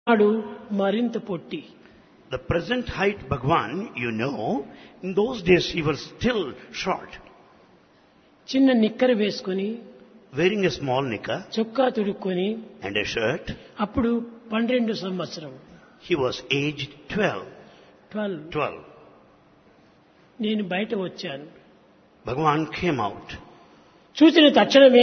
వాడు మరింత పొట్టి The present height Bhagwan, you know, in those days he was still short, చిన్న నిక్కర వేసుకొని wearing a small knicker చొక్కా తుడుక్కొని and a shirt. అప్పుడు పన్నెండు సంవత్సరం He was aged 12. ట్వెల్వ్ 12. నేను బయట వచ్చాను Bhagwan came out. చూసిన తక్షణమే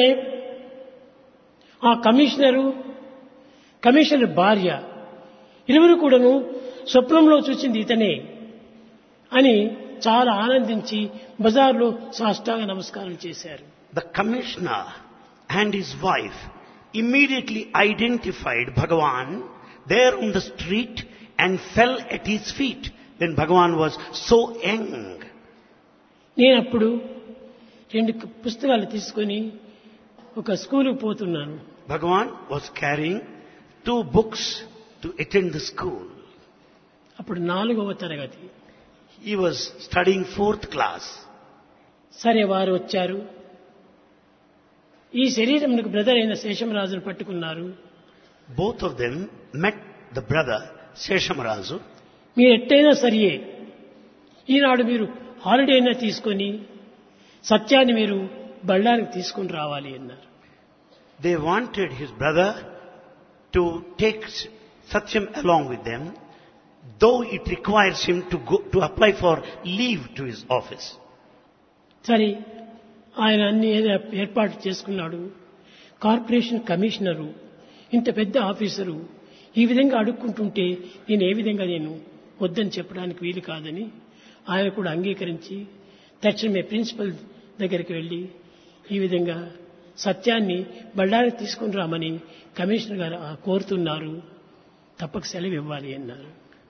ఆ కమిషనరు కమిషనర్ భార్య ఇరువురు కూడాను స్వప్నంలో చూసింది ఇతనే అని చాలా ఆనందించి బజార్లో సాష్టాంగ నమస్కారం చేశారు The commissioner and his wife immediately identified Bhagavan there on the street and fell at his feet when Bhagavan was so young. నేను అప్పుడు రెండు క- పుస్తకాలు తీసుకొని ఒక స్కూలుకు పోతున్నాను Bhagavan was carrying two books to attend the school. అప్పుడు నాలుగవ తరగతి He was studying fourth class. సరే వారు వచ్చారు ఈ శరీరంకు బ్రదర్ అయిన శేషమరాజును పట్టుకున్నారు Both of them met the brother Seshamarazu. మీరు ఎట్టయినా సరియే ఈనాడు మీరు హాలిడే అయినా తీసుకొని సత్యాన్ని మీరు బళ్ళారికి తీసుకొని రావాలి అన్నారు They wanted his brother to take Satyam along with them, though it requires him to go, to apply for leave to his office. సరే ఆయన అన్ని ఏదో ఏర్పాటు చేసుకున్నాడు కార్పొరేషన్ కమిషనరు ఇంత పెద్ద ఆఫీసరు ఈ విధంగా అడుక్కుంటుంటే నేను ఏ విధంగా నేను వద్దని చెప్పడానికి వీలు కాదని ఆయన కూడా అంగీకరించి తక్షణమే ప్రిన్సిపల్ దగ్గరికి వెళ్ళి ఈ విధంగా సత్యాన్ని బళ్ళారికి తీసుకుని రామని కమిషనర్ గారు ఆ కోరుతున్నారు తప్పక సెలవు ఇవ్వాలి అన్నారు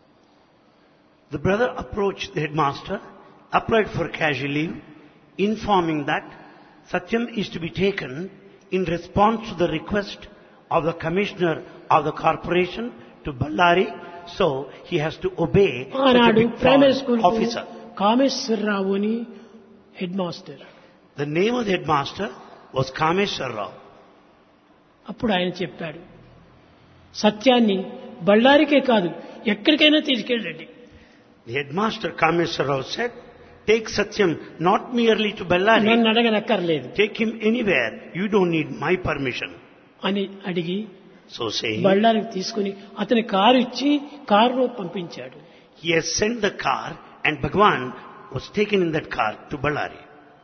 The brother approached the headmaster, applied for casual leave, informing that Satyam is to be taken in response to the request of the commissioner of the corporation to Ballari, so he has to obey such a ఆనాడు big primary foreign school officer. Kameswararao అని head master The name of the headmaster was Kameshwar Rao. అప్పుడు ఆయన చెప్పాడు సత్యాన్ని బళ్ళారికే కాదు ఎక్కడికైనా తీసుకెళ్ళండి The headmaster Kameshwar Rao said, take Satyam not merely to Ballari, నన్ను అడగనక్కర్లేదు take him anywhere. You don't need my permission. అని అడిగి So saying, బళ్ళారికి తీసుకుని అతని కారు ఇచ్చి కారులో పంపించాడు he has sent the car and Bhagwan was taken in that car to Ballari.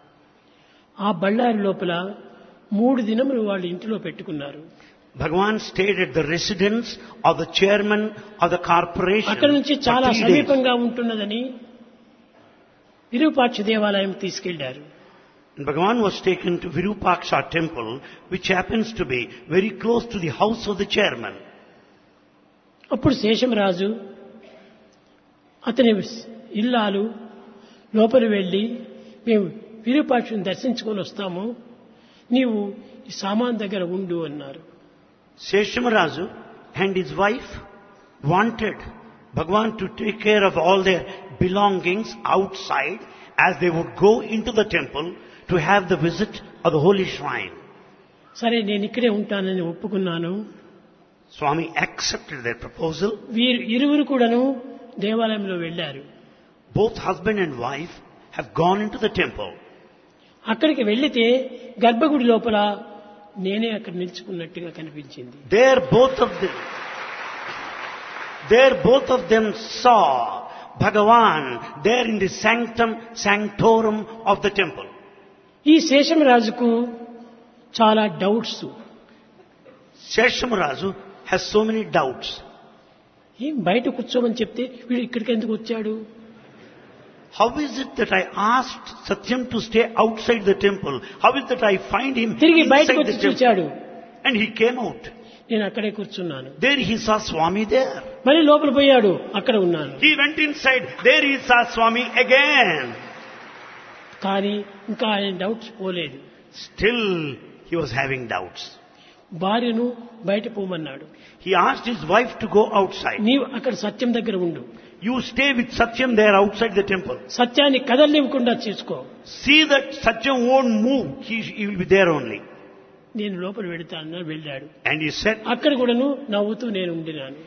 ఆ బళ్ళారి లోపల మూడు దినములు వాళ్ళు ఇంటిలో పెట్టుకున్నారు Bhagwan stayed at the residence of the chairman of the corporation అక్కడి నుంచి for చాలా three days. సమీపంగా ఉంటున్నదని విరూపాక్ష దేవాలయం తీసుకెళ్లారు And Bhagavan was taken to Virupaksha temple, which happens to be very close to the house of the chairman. అప్పుడు శేషమరాజు అతని ఇల్లాలు లోపలి వెళ్ళి మేము విరూపాక్షుని దర్శించుకొని వస్తాము నీవు ఈ సామాన్ దగ్గర ఉండు అన్నారు Seshamarazu and his wife wanted Bhagwan to take care of all their belongings outside as they would go into the temple to have the visit of the holy shrine. సరే నేను ఇక్కడే ఉంటానని ఒప్పుకున్నాను Swami accepted their proposal. వీరు ఇరువురు కూడాను దేవాలయంలో వెళ్ళారు Both husband and wife have gone into the temple. అక్కడికి వెళ్లితే గర్భగుడి లోపల నేనే అక్కడ నిలుచుకున్నట్టుగా కనిపించింది There both of them, there both of them saw Bhagavan there in the sanctum sanctorum of the temple. ఈ శేషమరాజుకు చాలా doubts Seshamarazu has so many doubts. ఏం బయట కూర్చోమని చెప్తే వీడు ఇక్కడికి ఎందుకు వచ్చాడు How is it that I asked Satyam to stay outside the temple? How is it that I find him తిరిగి బయటకు inside వచ్చి the temple? చూచాడు And he came out. నేను అక్కడే కూర్చున్నాను There he saw Swami there. మళ్ళీ లోపల పోయాడు అక్కడ ఉన్నాను He went inside. There he saw Swami again. కానీ ఇంకా ఆయన డౌట్స్ పోలేదు Still he was having doubts. భార్యను బయట పోమన్నాడు He asked his wife to go outside. నీవు అక్కడ సత్యం దగ్గర ఉండు You stay with Satyam there outside the temple. సత్యాన్ని కదలనివ్వకుండా చేసుకో See that Satyam won't move. He, he will be there only. నేను లోపల వెళతానని వెళ్ళాడు And he said, అక్కడ కూడాను నవ్వుతూ నేను ఉండినాను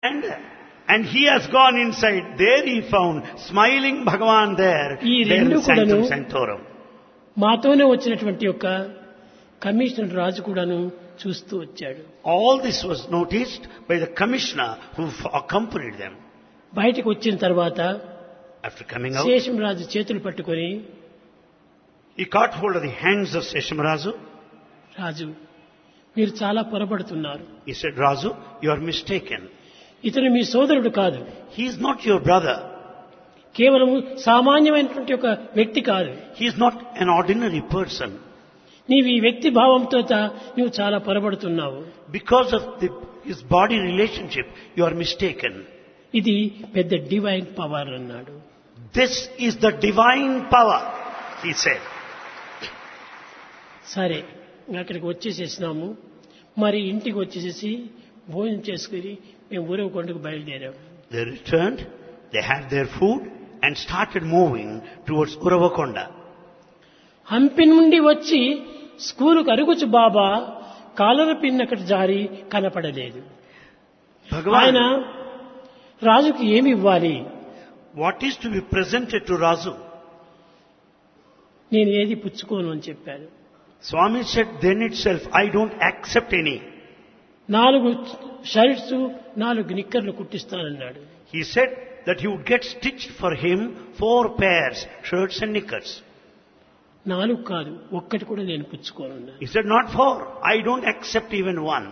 And, and he has gone inside. There he found smiling Bhagavan there. ఈ There రెండు in Sanctum కూడాను- Sanctorum. మాతోనే వచ్చినటువంటి యొక్క కమిషనర్ రాజు కూడాను చూస్తూ వచ్చాడు All this was noticed by the commissioner who f- accompanied them. బయటకు వచ్చిన తర్వాత After coming out, శేషం రాజు చేతులు పట్టుకొని he caught hold of the hands of Seshamarazu. రాజు మీరు చాలా పొరపడుతున్నారు He said, Razu, you are mistaken. ఇతను మీ సోదరుడు కాదు He is not your brother. కేవలం సామాన్యమైనటువంటి ఒక వ్యక్తి కాదు He is not an ordinary person. నీవు ఈ వ్యక్తి భావంతో తా- నువ్వు చాలా పొరపడుతున్నావు Because of the, his body relationship, you are mistaken. ఇది పెద్ద డివైన్ పవర్ అన్నాడు This is the divine power, he said. సరే అక్కడికి వచ్చేసేసినాము మరి ఇంటికి వచ్చేసేసి భోజనం చేసుకుని మేము ఊరవ కొండకు బయలుదేరాము They returned, they had their food and started moving towards Uravakonda. Hampi నుండి వచ్చి స్కూలుకు అరుగుచు బాబా కాలర పిన్ అక్కడ జారి కనపడలేదు ఆయన Bhagavan, రాజుకి ఏమి ఇవ్వాలి what is to be presented to Razu? నేను ఏది పుచ్చుకోను అని చెప్పాడు Swami said then itself, I don't accept any. నాలుగు షర్ట్స్ నాలుగు నిక్కర్లు కుట్టిస్తానన్నాడు He said that he would get stitched for him four pairs, shirts and knickers. నాలుగు కాదు ఒక్కటి కూడా నేను పుచ్చుకోనున్నాను He said, not four. I don't accept even one.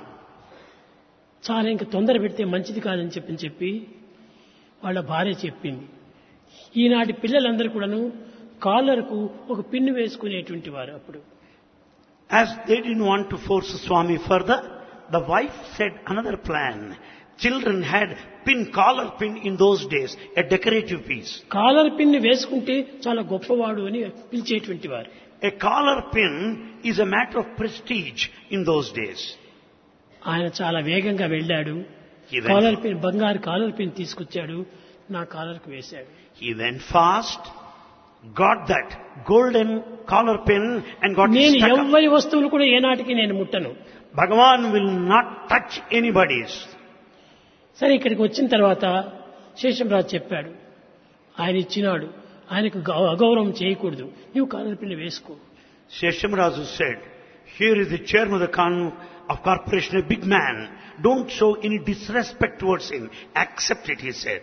చాలా ఇంకా తొందర పెడితే మంచిది కాదని చెప్పని చెప్పి వాళ్ళ భార్య చెప్పింది ఈనాటి పిల్లలందరూ కూడాను కాలర్కు ఒక పిన్ను వేసుకునేటువంటి వారు అప్పుడు As they didn't want to force Swami further, the wife said another plan. Children had pin, collar pin in those days, a decorative piece. Collar pin వేసుకుంటే చాలా గొప్పవాడు అని పిలిచేటువంటి వారు A collar pin is a matter of prestige in those days. ఆయన చాలా వేగంగా వెళ్ళాడు He collar went, pin బంగారు కాలర్ పిన్ తీసుకొచ్చాడు నా కాలర్కు వేశాడు he went fast, got that golden collar pin and got it నేను stuck up. ఎవ్వరి వస్తువులు కూడా ఏనాటికి నేను ముట్టను Bhagavan will not touch anybody's. సరే ఇక్కడికి వచ్చిన తర్వాత శేషంరాజు చెప్పాడు ఆయన ఇచ్చినాడు ఆయనకు గౌ- అగౌరవం చేయకూడదు నువ్వు కాలర్ పిల్ల వేసుకో Sheshamrazu said, here is the chairman of the con- of corporation, a big man. Don't show any disrespect towards him. Accept it, he said.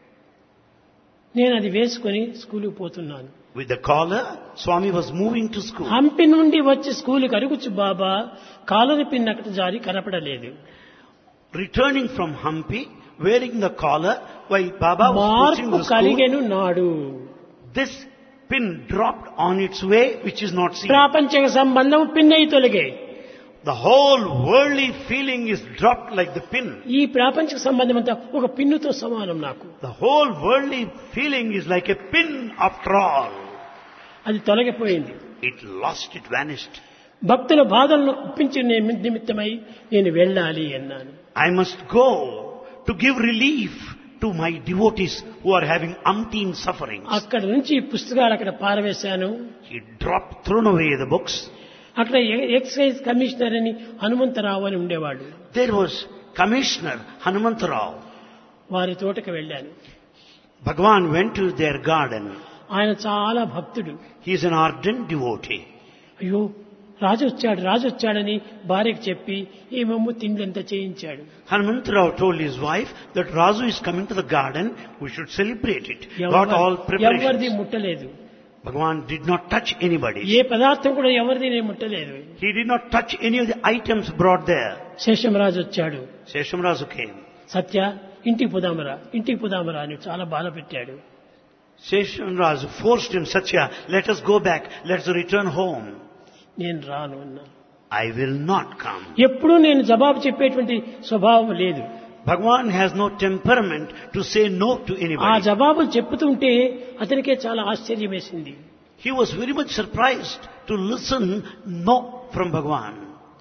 నేను అది వేసుకొని స్కూలుకు పోతున్నాను With the collar, Swami was moving to school. Hampi నుండి వచ్చి స్కూలుకి అరుగుచ్చు బాబా caller pin అక్కడ జారి కనపడలేదు Returning from Hampi, wearing the collar, while Baba was pushing మార్పు the school, కలిగెను నాడు this pin dropped on its way, which is not seen. ప్రాపంచిక సంబంధం పిన్ అయి తొలగే The whole worldly feeling is dropped like the pin. ఈ ప్రాపంచిక సంబంధం అంతా ఒక పిన్నుతో సమానం నాకు The whole worldly feeling is like a pin after all. అది తొలగిపోయింది It lost, it vanished. భక్తుల బాధలను ఒప్పించే నిమిత్తమై నేను వెళ్ళాలి అన్నాను I must go to give relief to my devotees who are having umpteen sufferings. అక్కడ నుంచి ఈ పుస్తకాలు అక్కడ పారవేశాను He dropped, thrown away the books. అక్కడ ఎ- ఎక్సైజ్ కమిషనర్ అని హనుమంతరావు అని ఉండేవాడు There was Commissioner Hanumantarao. వారి తోటకు వెళ్ళాను Bhagavan went to their garden. ఆయన చాలా భక్తుడు He is an ardent devotee. అయ్యో రాజు వచ్చాడు రాజు వచ్చాడని భార్యకు చెప్పి ఏమేమో తిండ్లంతా చేయించాడు Hanumantarao told his wife that Razu is coming to the garden, we should celebrate it. Got all ఎవరి- ఎవరిది preparations. ముట్టలేదు Bhagavan did not touch anybody. ఏ పదార్థం కూడా ఎవరిది నేను ముట్టలేదు He did not touch any of the items brought there. Seshamraju వచ్చాడు Seshamrazu came. సత్య ఇంటికి పోదామరా ఇంటికి పోదామరా అని చాలా బాధ పెట్టాడు Seshamrazu forced him, Satya, let us go back, let's return home. నేను రాను అన్నా I will not come. ఎప్పుడూ నేను జవాబు చెప్పేటువంటి స్వభావం లేదు Bhagavan has no temperament to say no to ఆ anybody. జవాబులు చెప్పుతుంటే అతనికే చాలా ఆశ్చర్యం వేసింది He was very much surprised to listen no from Bhagavan.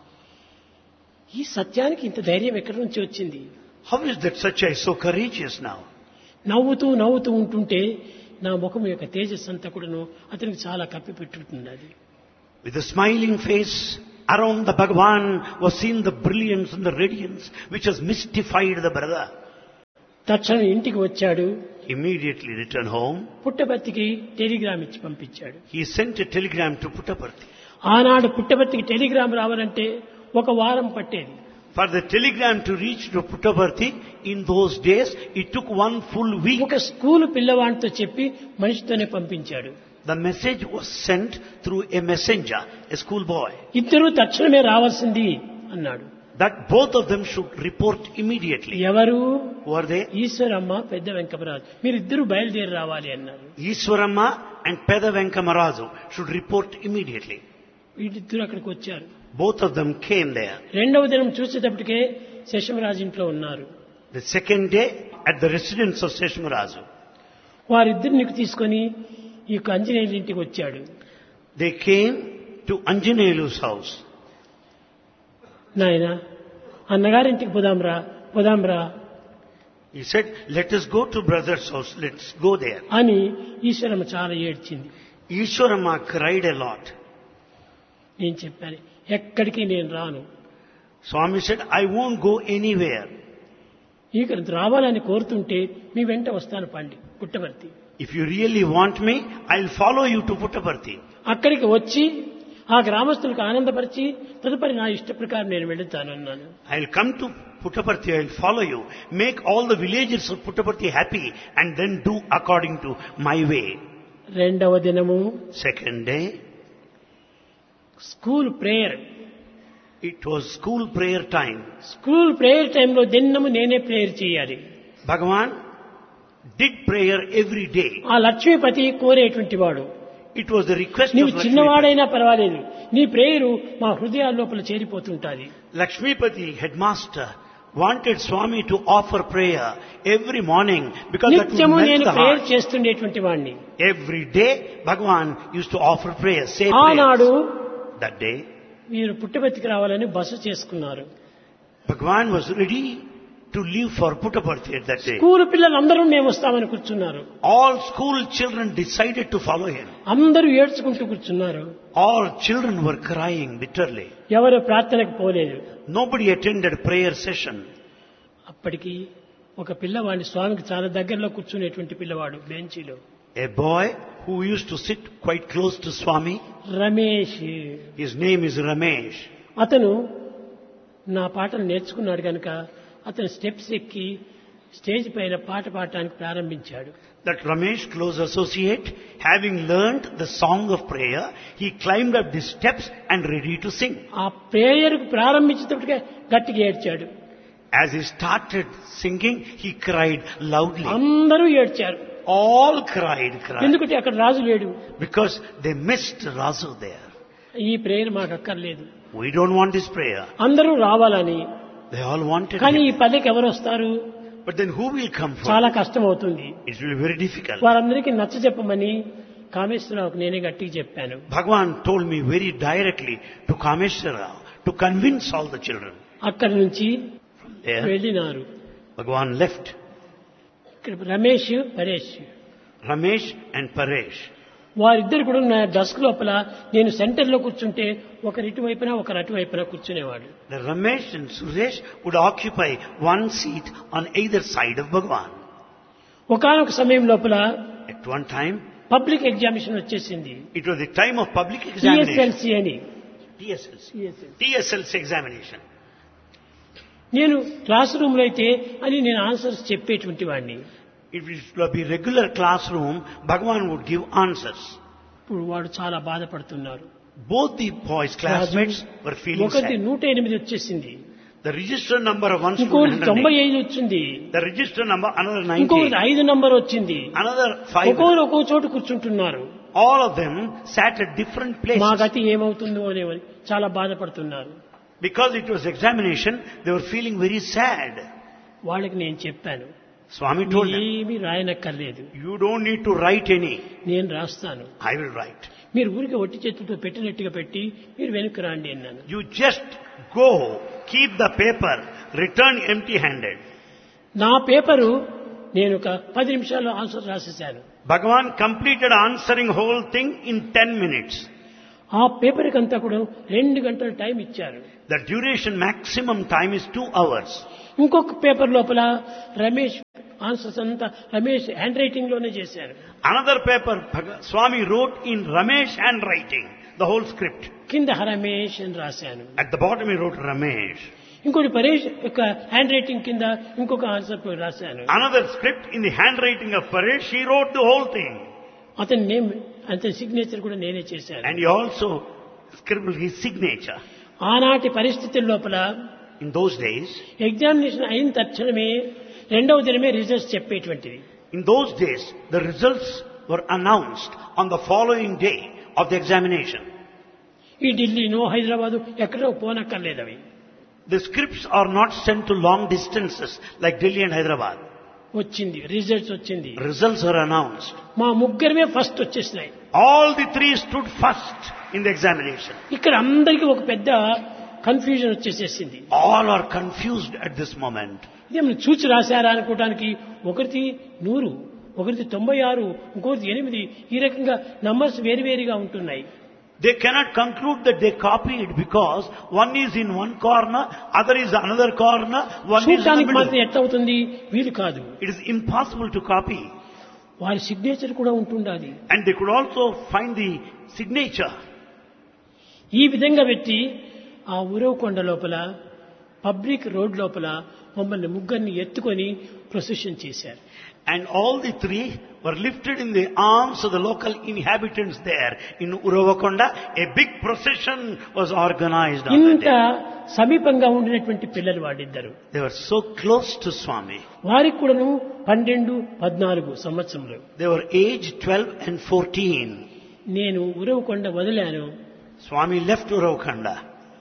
ఈ సత్యానికి ఇంత ధైర్యం ఎక్కడి నుంచి వచ్చింది How is that Satya is so courageous now? నవ్వుతూ నవ్వుతూ ఉంటుంటే నా ముఖం యొక్క తేజస్ అంతా కూడాను అతనికి చాలా కప్పిపెట్టుతున్నది With a smiling face, around the Bhagavan was seen the brilliance and the radiance which has mystified the brother. తక్షణం ఇంటికి వచ్చాడు Immediately returned home. పుట్టపర్తికి టెలిగ్రామ్ ఇచ్చి పంపించాడు He sent a telegram to Puttaparthi. ఆనాడు పుట్టపర్తికి టెలిగ్రామ్ రావాలంటే ఒక వారం పట్టేది For the telegram to reach to Puttaparthi, in those days, it took one full week. ఒక స్కూలు పిల్లవాడితో చెప్పి మనిషితోనే పంపించాడు The message was sent through a messenger, a schoolboy, ఇద్దరూ తక్షణమే రావాల్సింది అన్నాడు that both of them should report immediately. ఎవరు Who are they? ఈశ్వరమ్మ పెద్ద వెంకమరాజు మీరిద్దరూ బయలుదేరి రావాలి అన్నారు Iswaramma and Peda Venkamarazu should report immediately. వీటిద్దరూ అక్కడికి వచ్చారు Both of them came there. రెండవ దినం చూసేటప్పటికే శశమరాజు ఇంట్లో ఉన్నారు The second day, at the residence of Seshmarazu, వారిద్దరిని తీసుకొని ఈ యొక్క ఆంజనేయుల ఇంటికి వచ్చాడు they came to Anjaneyalu's house. నాయన అన్నగారింటికి పోదాంరా పోదాంరా He said, let us go to brother's house, let's go there. అని ఈశ్వరమ్మ చాలా ఏడ్చింది Ishwarama cried a lot. నేను చెప్పాను ఎక్కడికి నేను రాను Swami said, I won't go anywhere. ఇక రావాలని కోరుతుంటే మీ వెంట వస్తాను పండి పుట్టవర్తి If you really want me, I'll follow you to Puttaparthi. అక్కడికి వచ్చి ఆ గ్రామస్తులకు ఆనందపరిచి తదుపరి నా ఇష్ట ప్రకారం నేను వెళుతాను అన్నాను I'll come to Puttaparthi, I'll follow you. Make all the villagers of Puttaparthi happy and then do according to my way. రెండవ దినము Second day, school prayer it was school prayer time. School prayer టైంలో దినము నేనే prayer చేయాలి Bhagavan did prayer every day. ఆ లక్ష్మీపతి కోరేటువంటి వాడు It was the request నీవు of Lakshmipati. చిన్నవాడైనా పర్వాలేదు నీ ప్రేయరు మా హృదయాల లోపల చేరిపోతుంటాది Lakshmipati, headmaster, wanted Swami to offer prayer every morning because that would నిత్యము melt నేను the ప్రేయర్ heart. చేస్తుండేటువంటి వాడిని Every day, Bhagavan used to offer prayer, say ఆనాడు prayers. That day, మీరు పుట్టబెత్తికి రావాలని బస చేసుకున్నారు Bhagavan was ready to leave for Puttaparthi at that day. School పిల్లలందరూ మేము వస్తామని కూర్చున్నారు All school children decided to follow him. అందరూ ఏడ్చుకుంటూ కూర్చున్నారు All children were crying bitterly. ఎవరు ప్రార్థనకు పోలేదు Nobody attended prayer session. అప్పటికి ఒక పిల్లవాడిని స్వామికి చాలా దగ్గరలో కూర్చునేటువంటి పిల్లవాడు బెంచీలో A boy who used to sit quite close to Swami, Ramesh his name is Ramesh. అతను నా పాటలు నేర్చుకున్నాడు కనుక అతను స్టెప్స్ ఎక్కి స్టేజ్ పైన పాట పాడటానికి ప్రారంభించాడు That Ramesh, close associate, having learned the song of prayer, he climbed up the steps and ready to sing. ఆ ప్రేయర్కు ప్రారంభించేటప్పటికే గట్టిగా ఏడ్చాడు As he started singing, he cried loudly. అందరూ ఏడ్చారు All cried, cried. ఎందుకంటే అక్కడ రాజు లేడు Because they missed Rasu there. ఈ prayer మాకు అక్కర్లేదు We don't want this prayer. అందరూ రావాలని They all wanted కానీ it. ఈ పల్లెకి ఎవరు వస్తారు But then who will come for చాలా it? కష్టం అవుతుంది It will be very difficult. వారందరికీ నచ్చ చెప్పమని కామేశ్వరరావుకు నేనే గట్టిగా చెప్పాను Bhagavan told me very directly to Kameshwara to convince all the children. అక్కడి నుంచి There, వెళ్ళినారు Bhagavan left. ఇక్కడ Ramesh Paresh Ramesh and Paresh. వారిద్దరు కూడా నా డస్క్ లోపల నేను సెంటర్లో కూర్చుంటే ఒకరి ఇటువైపున ఒకరు అటువైపున కూర్చునేవాడు The Ramesh and Suresh would occupy one seat on either side of Bhagavan. ఒకనొక సమయం లోపల At one time, public examination వచ్చేసింది it was the time of public examination. TSLC అని TSLC. TSLC examination. నేను క్లాస్ రూమ్ లో అయితే అని నేను ఆన్సర్స్ చెప్పేటువంటి వాడిని If it would be regular classroom, Bhagavan would give answers. ఇప్పుడు వాడు చాలా బాధపడుతున్నారు Both the boys, classmates, were feeling ఒకటి sad. నూట ఎనిమిది వచ్చేసింది The register number of one ఇంకొకటి student, తొంభై 108. ఐదు వచ్చింది the register number another ఇంకొకటి 90, ఐదు నంబర్ వచ్చింది another five. ఒక్కొక్కరు ఒక్కో చోటు కూర్చుంటున్నారు All of them sat at different మా places. గతి ఏమవుతుందో అనేవని చాలా బాధపడుతున్నారు Because it was examination, they were feeling very sad. వాళ్ళకి నేను చెప్పాను Swami told them, ఏమీ రాయనక్కర్లేదు you don't need to write any. నేను రాస్తాను I will write. మీరు ఊరికి ఒట్టి చేతులతో పెట్టినట్టుగా పెట్టి మీరు వెనక్కి రాండి అన్నాను You just go, keep the paper, return empty handed. నా పేపరు నేను ఒక పది నిమిషాల్లో ఆన్సర్ రాసేశాను Bhagavan completed answering whole thing in 10 minutes. ఆ పేపర్కి అంతా కూడా రెండు గంటల టైం ఇచ్చారు The duration maximum time is 2 hours. ఇంకొక పేపర్ లోపల రమేష్ ఆన్సర్స్ అంతా రమేష్ హ్యాండ్ రైటింగ్ లోనే చేశారు Another paper, Bhag- Swami wrote in Ramesh handwriting, the whole script. కింద రమేష్ అని రాశాను At the bottom he wrote Ramesh. ఇంకోటి పరేష్ యొక్క హ్యాండ్ రైటింగ్ కింద ఇంకొక ఆన్సర్ రాశాను Another script in the handwriting of Paresh, he wrote the whole thing. అతని name అతని సిగ్నేచర్ కూడా నేనే చేశాను And he also scribbled his signature. ఆనాటి పరిస్థితుల లోపల In those days, ఎగ్జామినేషన్ అయిన తక్షణమే రెండవ దినమే రిజల్ట్స్ చెప్పేటువంటిది in those days, the results were announced on the following day of the examination. ఈ ఢిల్లీనో హైదరాబాదు ఎక్కడో పోనక్కర్లేదు అవి The scripts are not sent to long distances like Delhi and Hyderabad. వచ్చింది results వచ్చింది Results are announced. మా ముగ్గురమే first వచ్చేసినాయి All the three stood first in the examination. ఇక్కడ అందరికీ ఒక పెద్ద కన్ఫ్యూజన్ వచ్చేసేసింది All are confused at this moment. ఇదేమైనా చూచి రాశారా అనుకోవడానికి ఒకరిది నూరు ఒకరిది తొంభై ఆరు ఇంకొకరిది ఎనిమిది ఈ రకంగా నంబర్స్ వేరువేరుగా ఉంటున్నాయి They cannot conclude that they copied because one is in one corner, other is another corner, one is in the చూడటానికి మాత్రం middle. ఎట్లా అవుతుంది వీలు కాదు It is impossible to copy. వారి సిగ్నేచర్ కూడా ఉంటుండాలి And they could also find the signature. ఈ విధంగా పెట్టి ఆ ఉరవకొండ లోపల పబ్లిక్ రోడ్ లోపల మమ్మల్ని ముగ్గురిని ఎత్తుకొని ప్రొసెషన్ చేశారు And all the three were lifted in the arms of the local inhabitants there in Uravakonda. A big procession was organized on that ఇంత day. సమీపంగా ఉండినటువంటి పిల్లలు వాడిద్దరు They were so close to Swami. వారికి కూడాను పన్నెండు పద్నాలుగు సంవత్సరములు They were aged 12 and 14. నేను ఉరవకొండ వదిలాను Swami left Uravakanda.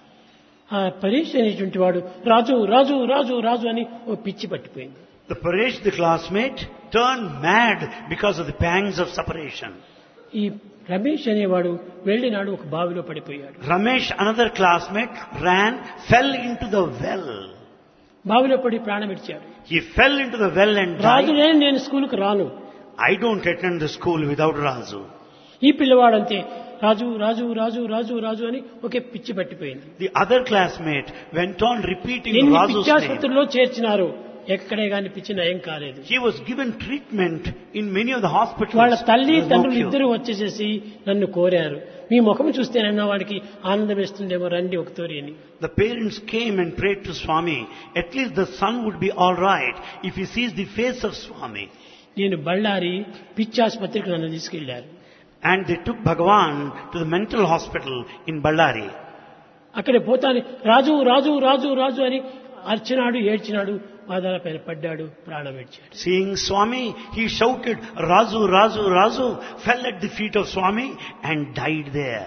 ఆ పరీక్ష అనేటువంటి వాడు రాజు రాజు రాజు రాజు అని ఓ పిచ్చి పట్టిపోయింది The Paresh, the classmate, turned mad because of the pangs of separation. ఈ రమేష్ అనేవాడు వెళ్ళినాడు ఒక బావిలో పడిపోయాడు Ramesh, another classmate, ran, fell into the well. బావిలో పడి ప్రాణం ఇచ్చాడు He fell into the well and died. రాజునే నేను స్కూల్కి రాను I don't attend the school without Razu. ఈ పిల్లవాడంతే రాజు రాజు రాజు రాజు రాజు అని ఒకే పిచ్చి పట్టిపోయింది The other classmate went on repeating ఎన్ని Razu's name. పిచ్చాసుపత్రుల్లో చేర్చినారు ఎక్కడే గాని పిచ్చి నయం కాలేదు He was given treatment in many of the hospitals. వాళ్ళ తల్లి There was no తండ్రులు cure. ఇద్దరు వచ్చేసేసి నన్ను కోరారు మీ ముఖం చూస్తేనన్నా వాడికి ఆనందం వేస్తుందేమో రండి ఒక తోరి అని The parents came and prayed to Swami. At least the son would be all right if he sees the face of Swami. నేను బళ్ళారి పిచ్చాసుపత్రికి నన్ను తీసుకెళ్లారు And they took Bhagavan to the mental hospital in Ballari. అక్కడ పోతాను రాజు రాజు రాజు రాజు అని అర్చినాడు ఏడ్చినాడు పాదాల పైన పడ్డాడు ప్రాణం విడిచాడు Seeing Swami, he shouted, Razu, Razu, Razu, fell at the feet of Swami and died there.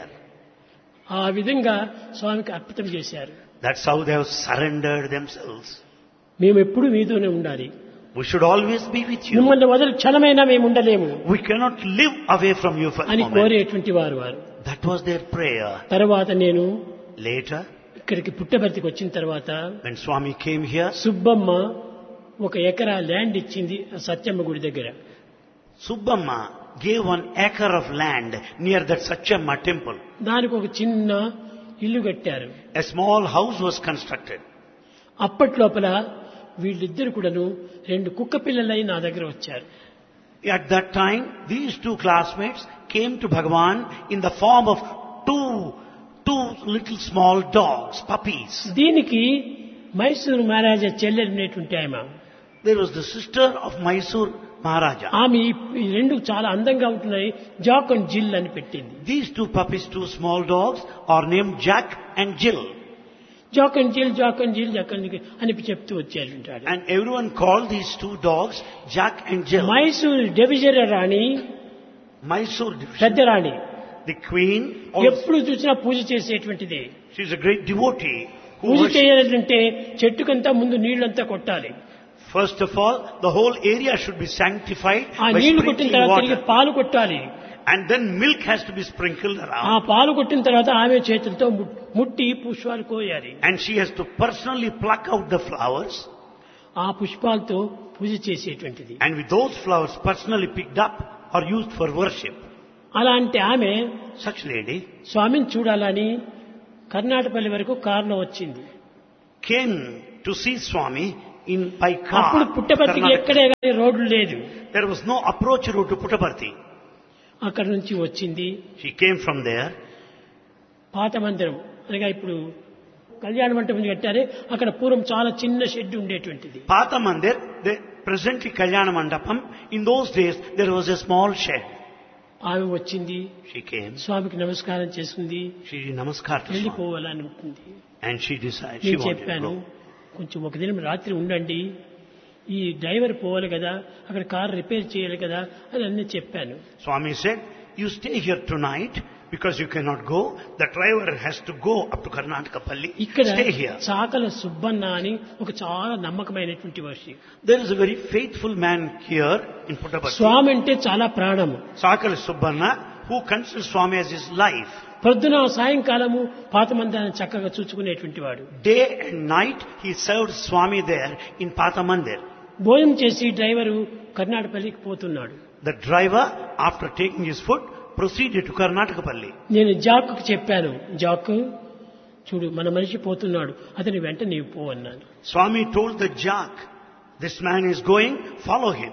ఆ విధంగా స్వామికి అర్పితం చేశారు That's how they have surrendered themselves. మేము ఎప్పుడు మీతోనే ఉండాలి We should always be with you. మిమ్మల్ని వదిలి క్షణమైనా మేము ఉండలేము We cannot live away from you for a అని moment. కోరేటువంటి వారు వారు That was their prayer. తర్వాత నేను Later, ఇక్కడికి పుట్టబర్తికి వచ్చిన తర్వాత when Swami came here, Subbamma ఒక ఎకరా ల్యాండ్ ఇచ్చింది ఆ సత్యమ్మ గుడి దగ్గర Subbamma gave one acre of land near that Satchamma temple. దానికి ఒక చిన్న ఇల్లు కట్టారు A small house was constructed. అప్పట్లోపల వీళ్ళిద్దరు కూడాను రెండు కుక్క పిల్లలై నా దగ్గర వచ్చారు At that time, these two classmates came to Bhagavan in the form of two, two little small dogs, puppies. దీనికి మైసూరు మహారాజా చెల్లెలినటువంటి ఆమె There was the sister of Mysore Maharaja. ఆమె ఈ- ఈ రెండు చాలా అందంగా ఉంటున్నాయి జాక్ అండ్ జిల్ అని పెట్టింది These two puppies, two small dogs, are named Jack and Jill. Jack and Jill Jack and Jill Jack and Jill అని చెప్తూ వచ్చారు And everyone called these two dogs Jack and Jill. Mysuru division రాణి Mysore division. పెద్ద రాణి The queen, also, ఎప్పుడు చూసినా పూజ చేసేటువంటిది she's a great devotee. Who puja worships- చేయాలంటే చెట్టుకంతా ముందు నీళ్లంతా కొట్టాలి First of all, the whole area should be sanctified ఆ by నీళ్లు కొట్టిన sprinkling తర్వాత తిరిగి water. పాలు కొట్టాలి And then milk has to be sprinkled ఆ around. పాలు కొట్టిన తర్వాత ఆమె చేతులతో ము- ముట్టి పుష్పాలు కోయాలి And she has to personally pluck out the flowers. ఆ పుష్పాలతో పూజ చేసేటువంటిది And with those flowers personally picked up are used for worship. అలాంటి ఆమె Such lady స్వామిని చూడాలని కర్ణాటకపల్లి వరకు కారులో వచ్చింది came to see Swami in by అప్పుడు car. పుట్టపర్తికి Karnataka. ఎక్కడే కానీ రోడ్లు లేదు There was no approach route to Puttaparthi. అక్కడి నుంచి వచ్చింది She came from there. పాత మందిరం అనగా ఇప్పుడు కళ్యాణ మంటపం కట్టారే అక్కడ పూర్వం చాలా చిన్న షెడ్ ఉండేటువంటిది Pata Mandir, the, presently Kalyana Mandapam, in those days there was a small shed. ఆమె వచ్చింది She came, స్వామికి నమస్కారం చేసుకుంది she did namaskar to Swami, వెళ్ళిపోవాలని ఉంటుంది and she decided she నేను wanted to చెప్పాను go. కొంచెం ఒక దినం రాత్రి ఉండండి ఈ డ్రైవర్ పోవాలి కదా అక్కడ కార్ రిపేర్ చేయాలి కదా అని అన్నీ చెప్పాను Swami said, you stay here tonight because you cannot go. The driver has to go up to Karnataka Palli. ఇక్కడ Stay here. చాకల సుబ్బన్న అని ఒక చాలా నమ్మకమైనటువంటి Varshi There is a very faithful man here in Puttaparthi. స్వామి అంటే చాలా ప్రాణము Sakala Subbanna, who considers Swami as his life. పొద్దున సాయంకాలము పాత మందిరాన్ని చక్కగా చూసుకునేటువంటి వాడు Day and night he served Swami there in Pata Mandir. భోజనం చేసి డ్రైవరు కర్ణాటకపల్లికి పోతున్నాడు The driver, after taking his food, proceeded to Karnataka Palli. నేను జాక్కు చెప్పాను జాక్ చూడు మన మనిషి పోతున్నాడు అతని వెంట నీవు పో అన్నాను Swami told the jack, this man is going, follow him.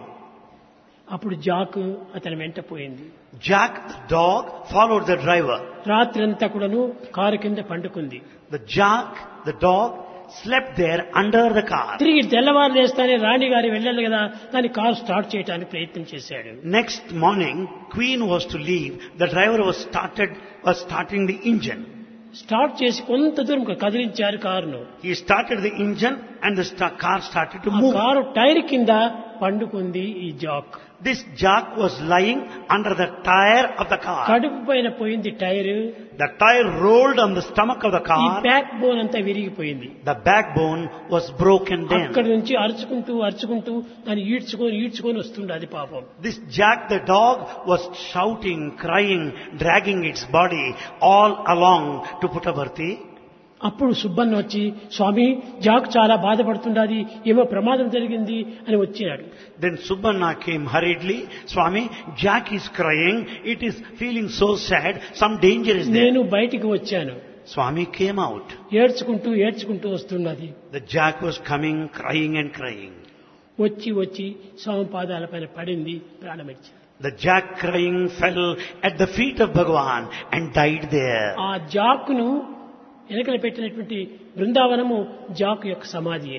అప్పుడు జాక్ అతని వెంట పోయింది Jack, the dog, followed the driver. రాత్రంతా కూడాను కారు కింద పండుకుంది The jack, the dog, slept there under the car. తిరిగి తెల్లవారు లేస్తానే రాణి గారి వెళ్ళాలి కదా దాని కారు స్టార్ట్ చేయడానికి ప్రయత్నం చేశాడు Next morning, Queen was to leave. The driver was started, was starting the engine. Start చేసి కొంత దూరం కదిలించారు కారును He started the engine and the sta- car started to ఆ move. కారు టైర్ కింద పండుకుంది ఈ jack This jack was lying under the tire of the car. కడుపు పైన పోయింది tire The tire rolled on the stomach of the ఈ car. Back bone అంతా విరిగిపోయింది The backbone was broken అక్కడి down. నుంచి అరుచుకుంటూ అరుచుకుంటూ దాన్ని ఈడ్చుకొని ఈడ్చుకొని వస్తుండే అది పాపం This Jack the dog was shouting, crying, dragging its body all along to Puttaparthi. అప్పుడు సుబ్బన్న వచ్చి స్వామి జాక్ చాలా బాధపడుతుండాది ఏమో ప్రమాదం జరిగింది అని వచ్చినాడు Then Subbanna came hurriedly. Swami, Jack is crying. It is feeling so sad. Some danger is there. నేను బయటికి వచ్చాను Swami came out. ఏడ్చుకుంటూ ఏడ్చుకుంటూ వస్తున్నది The Jack was coming, crying and crying. వచ్చి వచ్చి స్వామి పాదాల పైన పడింది ప్రాణమిచ్చింది The Jack crying fell at the feet of Bhagavan and died there. ఆ జాక్ను వెనకలు పెట్టినటువంటి బృందావనము జాక్ యొక్క సమాధియే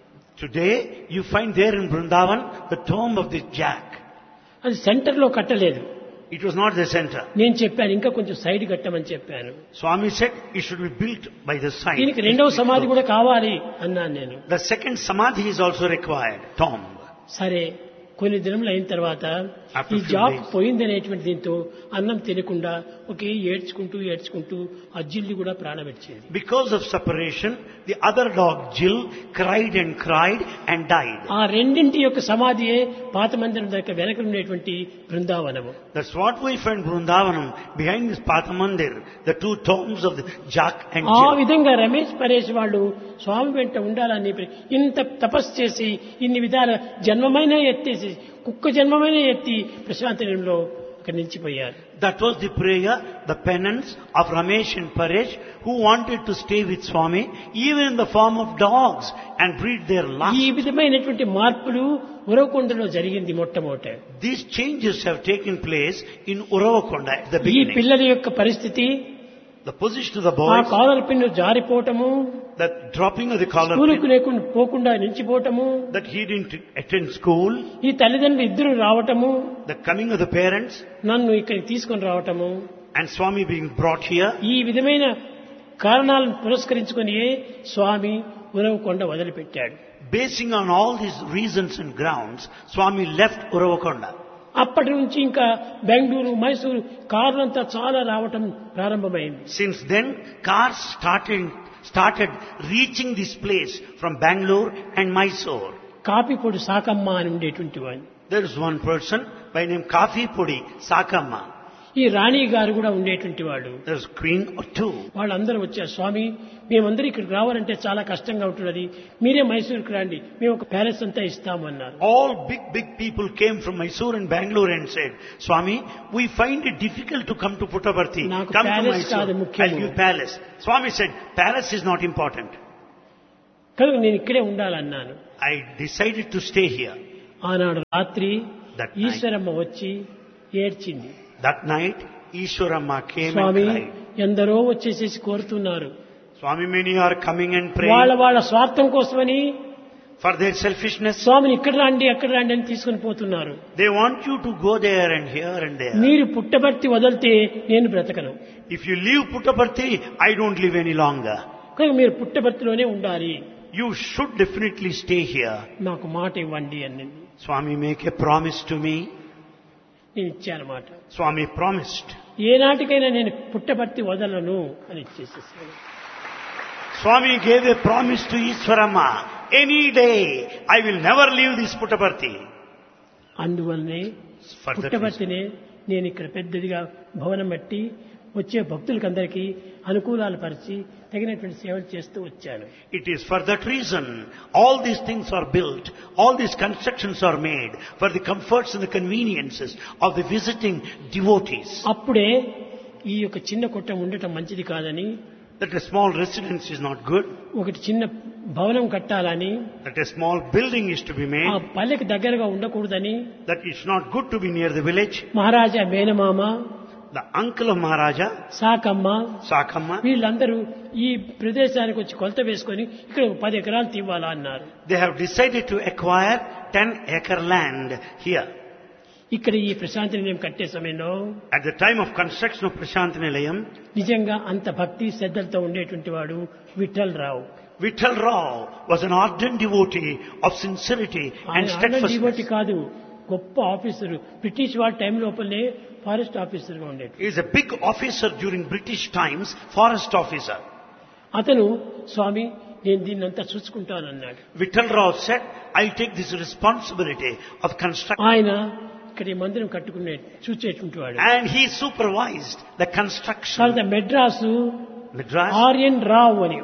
Today, you find there in Vrindavan the tomb of this Jack. అది సెంటర్లో కట్టలేదు It was not the center. నేను చెప్పాను ఇంకా కొంచెం సైడ్ కట్టమని చెప్పాను Swami said it should be built by the side. దీనికి రెండవ సమాధి కూడా కావాలి అన్నాను నేను The second samadhi is also required, tomb. సరే కొన్ని దినములు అయిన తర్వాత After ఈ few జాబ్ days. పోయిందనేటువంటి దీంతో అన్నం తినకుండా ఒకే ఏడ్చుకుంటూ ఏడ్చుకుంటూ ఆ జిల్లి కూడా ప్రాణపెట్టేది Because of separation, the other dog, Jill, cried and cried and died. ఆ రెండింటి యొక్క సమాధియే పాత మందిరం దగ్గర వెనక ఉండేటువంటి బృందావనము That's what we find Vrindavanam, behind this Pathamandir, the two tombs of the Jack and ఆ Jill. విధంగా రమేష్ పరేష్ వాళ్ళు స్వామి వెంట ఉండాలని ప్ర- ఇంత తపస్సు చేసి ఇన్ని విధాల జన్మమైన ఎత్తేసి కుక్క జన్మమైన ఎత్తి ప్రశాంతనంలో అక్కడి నిలిచిపోయారు That was the prayer, the penance of Ramesh and Paresh, who wanted to stay with Swami, even in the form of dogs, and breed their lust. ఈ విధమైనటువంటి మార్పులు ఉరవకొండలో జరిగింది మొట్టమొదట These changes have taken place in Uravakonda at the ఈ beginning. పిల్లల యొక్క పరిస్థితి The position of the ఆ boys, కాలర్ పిన్ను జారిపోవటము the dropping of the collar, స్కూలుకు pin, లేకుండా పోకుండా నిలిచిపోవటము that he didn't attend school, ఈ తల్లిదండ్రులు ఇద్దరు రావటము the coming of the parents, నన్ను ఇక్కడికి తీసుకొని రావటము and Swami being brought here. ఈ విధమైన కారణాలను పురస్కరించుకొని స్వామి ఉరవకొండ వదిలిపెట్టాడు Basing on all these reasons and grounds, Swami left Uravakonda. అప్పటి నుంచి ఇంకా బెంగళూరు మైసూరు కార్లంతా చాలా రావటం ప్రారంభమైంది Since then, cars started, started reaching this place from Bangalore and Mysore. కాపిపొడి Sakamma అని ఉండేటువంటి వాడిని There is one person by name Kafi Pudi, Sakama. ఈ రాణి గారు కూడా ఉండేటువంటి వాడు There's queen or two. వాళ్ళందరూ వచ్చారు స్వామి మేమందరూ ఇక్కడికి రావాలంటే చాలా కష్టంగా ఉంటున్నది మీరే మైసూరుకి రండి మేము ఒక ప్యాలెస్ అంతా ఇస్తాము అన్నారు All big, big people came from Mysore and Bangalore and said, Swami, we find it difficult to come to Puttaparthi. నాకు Come to palace కాదు Mysore. ముఖ్యము. I'll give palace. Swami said, palace is not important. కనుక నేను ఇక్కడే ఉండాలన్నాను I decided to stay here. ఆనాడు రాత్రి That night. Eshwaramma వచ్చి ఏడ్చింది That night, Ishwaramma came Swamy and cried. ఎందరో వచ్చేసేసి కోరుతున్నారు Swami, many are coming and వాళ్ళ praying వాళ్ళ స్వార్థం కోసమని for their selfishness. స్వామిని ఇక్కడ రండి అక్కడ రండి అని తీసుకుని పోతున్నారు They want you to go there and here and there. మీరు పుట్టబర్తి వదిలితే నేను బ్రతకను If you leave Puttaparthi, I don't live any longer. కనుక మీరు పుట్టబర్తిలోనే ఉండాలి You should definitely stay here. నాకు మాట ఇవ్వండి అని Swami, make a promise to me. నేను ఇచ్చాను మాట Swami promised. ఏనాటికైనా నేను పుట్టబర్తి వదలను అని ఇచ్చేసేసాను Swami gave a promise to Ishwaramma. Any day, I will never leave this Puttaparthi. అందువల్లనే For that reason. పుట్టబర్తినే నేను ఇక్కడ పెద్దదిగా భవనం బట్టి వచ్చే భక్తులకందరికీ అనుకూలాలు పరిచి తగినటువంటి సేవలు చేస్తూ వచ్చాను It is for that reason all these things are built, all these constructions are made for the comforts and the conveniences of the visiting devotees. అప్పుడే ఈ యొక్క చిన్న కొట్టం ఉండటం మంచిది కాదని That a small residence is not good, ఒకటి చిన్న భవనం కట్టాలని that a small building is to be ఆ made, పల్లెకి దగ్గరగా ఉండకూడదని that it's not good to be near the village. మహారాజా మేనమామ The uncle of Maharaja, Sakamma Sakamma, వీళ్ళందరూ ఈ ప్రదేశానికి వచ్చి కొలత వేసుకొని ఇక్కడ ఒక పది ఎకరాలు తీవాలా అన్నారు they have decided to acquire 10 acre land here. ఇక్కడ ఈ ప్రశాంతి నిలయం కట్టే సమయంలో At the time of construction of Prashant Nilayam, నిజంగా అంత భక్తి శ్రద్ధలతో ఉండేటువంటి వాడు Vittal Rao Vittal Rao was an ardent devotee of sincerity and ఆయన డివోటి steadfastness. కాదు గొప్ప ఆఫీసరు బ్రిటిష్ వాళ్ళ టైం లోపలనే ఫారెస్ట్ ఆఫీసర్గా ఉండేది He is a big officer during British times, forest officer. అతను స్వామి నేను దీన్ని అంతా చూసుకుంటానన్నాడు Vittal Rao said, I'll take this responsibility of construction. ఆయన ఇక్కడ ఈ మందిరం కట్టుకునే చూసేటువంటి వాడు And he supervised the construction. తర్వాత మెడ్రాసు Madras, ఆర్యన్ రావు అని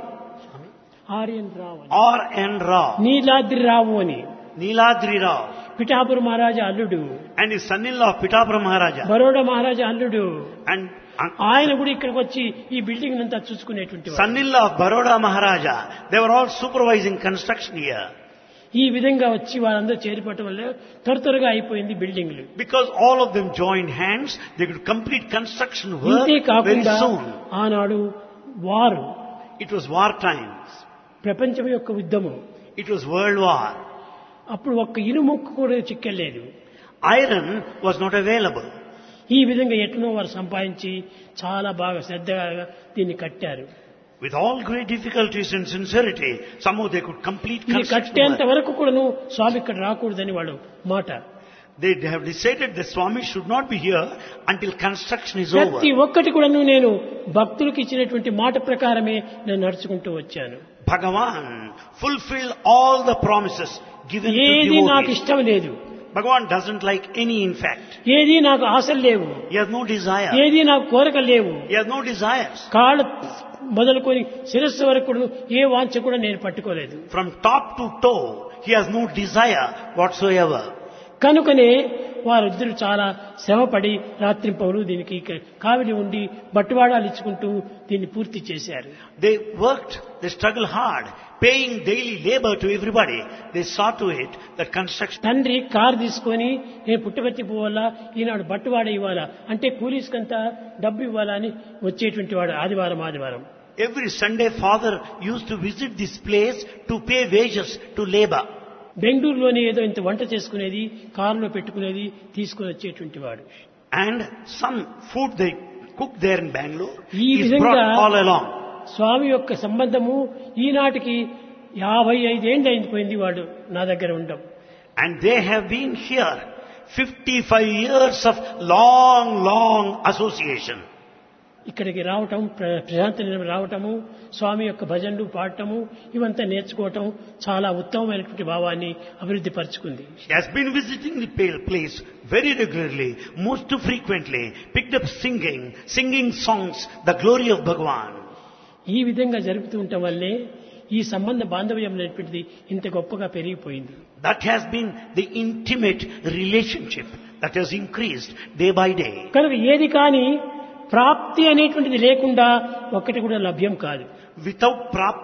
ఆర్యన్ రావు అని R. N. Rao, నీలాద్రి రావు అని Niladri Rao, పిఠాపుర మహారాజా అల్లుడు and his son-in-law Pitapura Maharaja, Baroda మహారాజా అల్లుడు and un- ఆయన కూడా ఇక్కడికి వచ్చి ఈ బిల్డింగ్ అంతా చూసుకునేటువంటి వాడు. son-in-law of Baroda Maharaja. They were all supervising construction here. ఈ విధంగా వచ్చి వాళ్ళందరూ చేరిపోవటం వల్ల త్వర త్వరగా అయిపోయింది బిల్డింగ్లు Because all of them joined hands, they could complete construction work ఇంతే very కాకుండా soon. ఆనాడు వారు It was war times. ప్రపంచం యొక్క యుద్ధము It was world war. అప్పుడు ఒక్క ఇనుముక్కు కూడా చిక్కలేదు Iron was not available. ఈ విధంగా ఎట్లనో వారు సంపాదించి చాలా బాగా శ్రద్ధగా దీన్ని కట్టారు With all great difficulties and sincerity, somehow they could complete ఇది construction కట్టేంత work. వరకు కూడాను స్వామి ఇక్కడ రాకూడదని వాడు మాట They have decided the Swami should not be here until construction is over. ప్రతి ఒక్కటి కూడాను నేను భక్తులకు ఇచ్చినటువంటి మాట ప్రకారమే నేను నడుచుకుంటూ వచ్చాను Bhagavan fulfilled all the promises given to ఏది నాకు devotees. ఇష్టం లేదు Bhagavan doesn't like any in fact. ఏది నాకు ఆశలు లేవు He has no desire. ఏది నాకు కోరికలు లేవు He has no desires. కాళ్ళు మొదలుకొని శిరస్సు వరకు కూడా ఏ వాంఛ కూడా నేను పట్టుకోలేదు From top to toe, he has no desire whatsoever. కనుకనే వారిద్దరు చాలా శ్రమపడి రాత్రింపవలు దీనికి క- కావిడి ఉండి బట్టువాడాలు ఇచ్చుకుంటూ దీన్ని పూర్తి చేశారు They worked, they struggled hard, paying daily labor to everybody. They saw to it that construction. తండ్రి కారు తీసుకొని నేను పుట్టబెట్టి పోవాలా ఈనాడు బట్టువాడ ఇవ్వాలా అంటే కూలీస్కంతా డబ్బు ఇవ్వాలా అని వచ్చేటువంటి వాడు ఆదివారం ఆదివారం Every Sunday, father used to visit this place to pay wages to labor. బెంగళూరులోనే ఏదో ఇంత వంట చేసుకునేది కారులో పెట్టుకునేది తీసుకుని వచ్చేటువంటి వాడు And some food they cook there in Bangalore ఈ is విధంగా brought all along. స్వామి యొక్క సంబంధము ఈనాటికి యాభై ఐదేళ్ళు అయిపోయింది వాడు నా దగ్గర ఉండడం And they have been here 55 years of long, long association. ఇక్కడికి రావటం ప్ర- ప్రశాంతి నిలయం రావటము స్వామి యొక్క భజనలు పాడటము ఇవంతా నేర్చుకోవటం చాలా ఉత్తమమైనటువంటి భావాన్ని అభివృద్ధి పరుచుకుంది He has been visiting the pale place very regularly, most frequently, picked up singing, singing songs, the glory of Bhagavan. ఈ విధంగా జరుపుతూ ఉండటం వల్లే ఈ సంబంధ బాంధవ్యం అనేటువంటిది ఇంత గొప్పగా పెరిగిపోయింది That has been the intimate relationship that has increased day by day. కనుక ఏది కానీ ప్రాప్తి అనేటువంటిది లేకుండా ఒక్కటి కూడా లభ్యం కాదు Without prapti,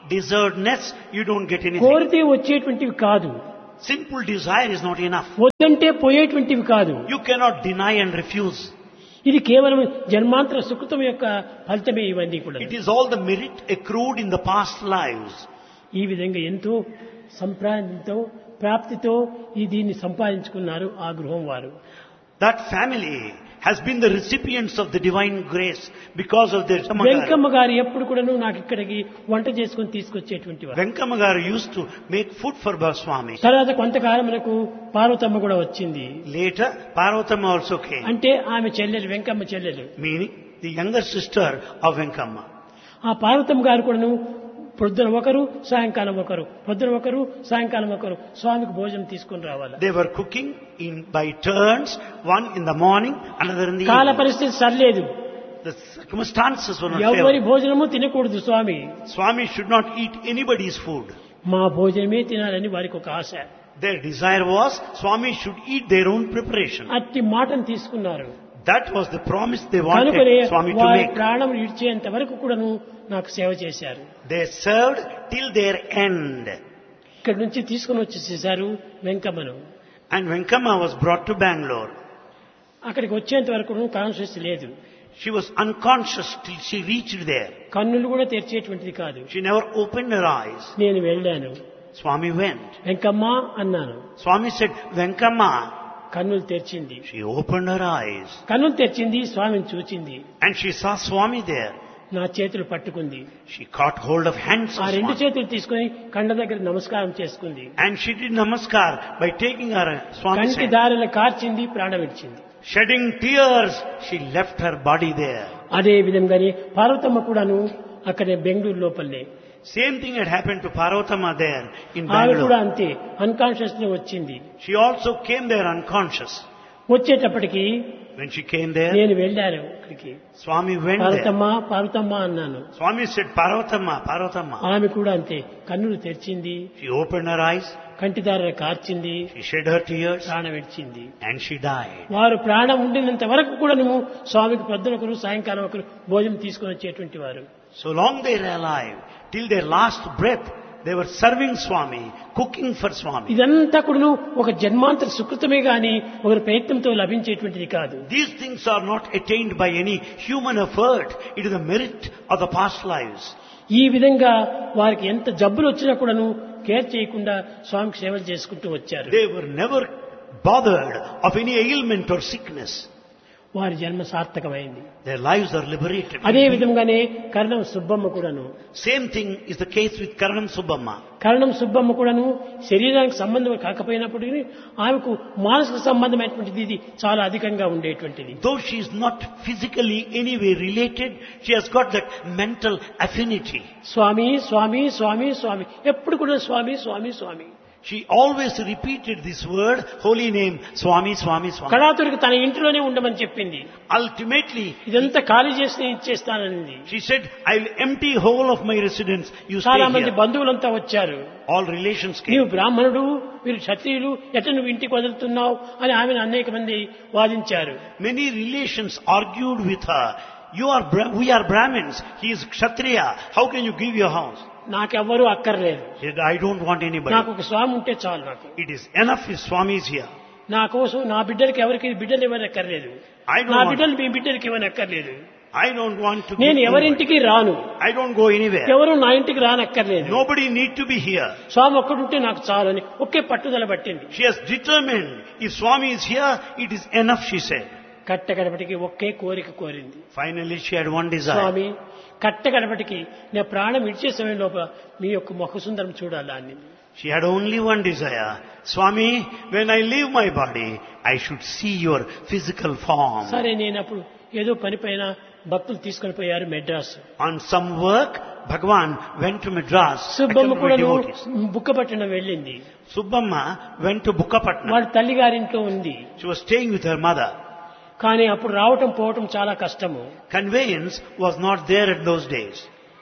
deservedness, you don't get anything. కోరితే వచ్చేటువంటివి కాదు Simple desire is not enough. వద్దంటే పోయేటువంటివి కాదు You cannot deny and refuse. ఇది కేవలం జన్మాంతర సుకృతం యొక్క ఫలితమే ఇవన్నీ కూడా It is all the merit accrued in the past lives. ఈ విధంగా ఎంతో సంప్రాంతితో ప్రాప్తితో ఈ దీన్ని సంపాదించుకున్నారు ఆ గృహం వారు That family has been the recipients of the divine grace because of their Venkama Venkamma గారు ఎప్పుడు కూడాను నాకు ఇక్కడికి వంట చేసుకుని తీసుకొచ్చేటువంటి వారు Venkama used to make food for Baswami. తర్వాత కొంతకాలం మనకు పార్వతమ్మ కూడా వచ్చింది Later, Parvatama also came, అంటే ఆమె చెల్లెలు వెంకమ్మ చెల్లెలు meaning the younger sister of Venkama. ఆ పార్వతమ్మ గారు కూడాను పొద్దున ఒకరు సాయంకాలం ఒకరు పొద్దున ఒకరు సాయంకాలం ఒకరు స్వామికి భోజనం తీసుకుని రావాలి They were cooking in by turns, one in the morning, another in the కాల evening. పరిస్థితి సర్లేదు The circumstances were not ఎవరి favorable. భోజనము తినకూడదు స్వామి Swami should not eat anybody's food. మా భోజనమే తినాలని వారికి ఒక ఆశ Their desire was Swami should eat their own preparation. అట్టి మాటను తీసుకున్నారు That was the promise they కనుకనే wanted Swami to వారి make. ప్రాణం విడిచేంత వరకు కూడాను నాకు సేవ చేశారు They served till their end. ఇక్కడి నుంచి తీసుకుని వచ్చేసేసారు వెంకమ్మను And Venkama was brought to Bangalore. అక్కడికి వచ్చేంత వరకు కాన్షియస్ లేదు She was unconscious till she reached there. కన్నులు కూడా తెరిచేటువంటిది కాదు She never opened her eyes. నేను వెళ్ళాను Swami went. వెంకమ్మ అన్నాను Swami said, Venkama. కన్నులు తెరిచింది She opened her eyes. కన్నులు తెరిచింది స్వామిని చూచింది And she saw Swami there. నా చేతులు పట్టుకుంది She caught hold of hands ఆ of రెండు Swami. చేతులు తీసుకుని కండ దగ్గర నమస్కారం చేసుకుంది And she did namaskar by taking her Swami's కంటి hand. దారిలో కార్చింది ప్రాణం ఇచ్చింది Shedding tears, she left her body there. అదే విధంగానే పార్వతమ్మ కూడాను అక్కడే బెంగళూరు లోపలనే Same thing had happened to Parvatama there in ఆమె కూడా Bangalore. అంతే అన్కాన్షియస్ లో వచ్చింది She also came there unconscious. వచ్చేటప్పటికి When she came there, నేను వెళ్ళాను అక్కడికి Swami went there. Parvathamma Parvathamma అన్నాను Swami said, Parvatama, Parvatama. ఆమె కూడా అంతే కన్నులు తెరిచింది She opened her eyes, కంటిదార కార్చింది she shed her tears, ప్రాణం విడిచింది and she died. వారు ప్రాణం ఉండినంత వరకు కూడా నువ్వు స్వామికి పొద్దున ఒకరు సాయంకాలం ఒకరు భోజనం తీసుకొని వచ్చేటువంటి వారు So long they were alive, till their last breath, they were serving Swami, cooking for Swami. ఇదంతా కూడా ఒక జన్మాంతర సుకృతమే గాని ఒకరి ప్రయత్నంతో లభించేటువంటిది కాదు These things are not attained by any human effort. It is the merit of the past lives. ఈ విధంగా వారికి ఎంత జబ్బులు వచ్చినా కూడాను కేర్ చేయకుండా స్వామికి సేవలు చేసుకుంటూ వచ్చారు They were never bothered of any ailment or sickness. వారి జన్మ సార్థకమైంది Their lives are liberated. అదే విధంగానే కరణం సుబ్బమ్మ కూడాను Same thing is the case with Karanam Subbamma. కరణం సుబ్బమ్మ కూడాను శరీరానికి సంబంధం కాకపోయినప్పటికీ ఆమెకు మానసిక సంబంధమైనటువంటిది ఇది చాలా అధికంగా ఉండేటువంటిది Though she is not physically anyway related, she has got that mental affinity. స్వామి స్వామి స్వామి స్వామి ఎప్పుడు కూడా స్వామి స్వామి స్వామి She always repeated this word, holy name, Swami, Swami, Swami. కళాతురికి తన ఇంటిలోనే ఉండమని చెప్పింది Ultimately, ఇదంతా ఖాళీ చేసి నేను ఇచ్చేస్తానని she said, I'll empty whole of my residence. You stay చాలా మంది here. బంధువులంతా వచ్చారు All relations నీవు came. బ్రాహ్మణుడు వీరు క్షత్రియులు ఎట్ట నువ్వు ఇంటికి వదులుతున్నావు అని ఆమెను అనేక మంది వాదించారు Many relations argued with her. You are, Bra- we are Brahmins. He is Kshatriya. How can you give your house? నాకెవ్వరూ అక్కర్లేదు She said, I don't want anybody. నాకు ఒక స్వామి ఉంటే చాలు నాకు It is enough if Swami is here. నా కోసం నా బిడ్డలకి ఎవరికి బిడ్డలు ఇవ్వని అక్కర్లేదు I నా don't want, బిడ్డలు మీ బిడ్డలకి ఇవ్వని అక్కర్లేదు I don't want to give నేను anybody. ఎవరింటికి రాను I don't go anywhere. ఎవరు నా ఇంటికి రానక్కర్లేదు Nobody need to be here. స్వామి ఒక్కడుంటే నాకు చాలు అని ఒకే పట్టుదల పట్టింది She has determined if Swami is here, it is enough, she said. కట్ట గడపటికి ఒకే కోరిక కోరింది Finally, she had one desire. స్వామి కట్ట గడపటికి నా ప్రాణం ఇచ్చే సమయం లోపల మీ యొక్క ముఖ సుందరం చూడాలా అని She had only one desire. Swami, when I leave my body, I should see your physical form. సరే నేను అప్పుడు ఏదో పని పైన భక్తులు తీసుకొని పోయారు Madras On some work, Bhagwan went to Madras. Subbamma accompanied కూడా by devotees. బుక్కపట్నం వెళ్ళింది Subbamma went to Bukkapatnam. వాడి తల్లిగారింట్లో ఉంది She was staying with her mother. కానీ అప్పుడు రావటం పోవటం చాలా కష్టము Conveyance was not there in those days.